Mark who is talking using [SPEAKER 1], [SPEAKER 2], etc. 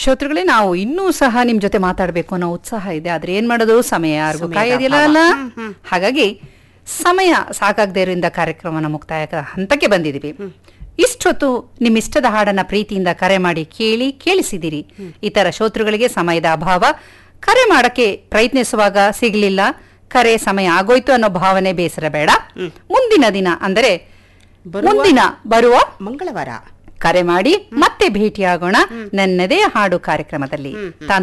[SPEAKER 1] ಶ್ರೋತೃಗಳೇ ನಾವು ಇನ್ನೂ ಸಹ ನಿಮ್ ಜೊತೆ ಮಾತಾಡಬೇಕು ಅನ್ನೋ ಉತ್ಸಾಹ ಇದೆ ಆದ್ರೆ ಏನ್ ಮಾಡೋದು ಸಮಯ ಯಾರಿಗೂ
[SPEAKER 2] ಸಮಯದ
[SPEAKER 1] ಕಾಯೋದಿಲ್ಲ
[SPEAKER 2] ಅಭಾವ.
[SPEAKER 1] ಅಲ್ಲ
[SPEAKER 2] ಹ್ಮ್, ಹ್ಮ್.
[SPEAKER 1] ಹಾಗಾಗಿ ಸಮಯ ಸಾಕಾಗದೇ ಇರೋದ್ರಿಂದ ಕಾರ್ಯಕ್ರಮನ ಮುಕ್ತಾಯ ಹಂತಕ್ಕೆ ಬಂದಿದ್ದೀವಿ ಇಷ್ಟೊತ್ತು ನಿಮ್ಮ ಇಷ್ಟದ ಹಾಡನ್ನ ಪ್ರೀತಿಯಿಂದ ಕರೆ ಮಾಡಿ ಕೇಳಿ ಕೇಳಿಸಿದಿರಿ ಇತರ ಶ್ರೋತೃಗಳಿಗೆ ಸಮಯದ ಅಭಾವ ಕರೆ ಮಾಡಕ್ಕೆ ಪ್ರಯತ್ನಿಸುವಾಗ ಸಿಗ್ಲಿಲ್ಲ ಕರೆ ಸಮಯ ಆಗೋಯ್ತು ಅನ್ನೋ ಭಾವನೆ ಬೇಸರ ಬೇಡ ಮುಂದಿನ ದಿನ ಅಂದರೆ
[SPEAKER 2] ಬರುವ-
[SPEAKER 1] ಮುಂದಿನ ಬರುವ
[SPEAKER 2] ಮಂಗಳವಾರ
[SPEAKER 1] ಕರೆ ಮಾಡಿ ಮತ್ತೆ ಭೇಟಿಯಾಗೋಣ ನನ್ನದೇ ಹಾಡು ಕಾರ್ಯಕ್ರಮದಲ್ಲಿ ತಾಂತ್ರಿಕ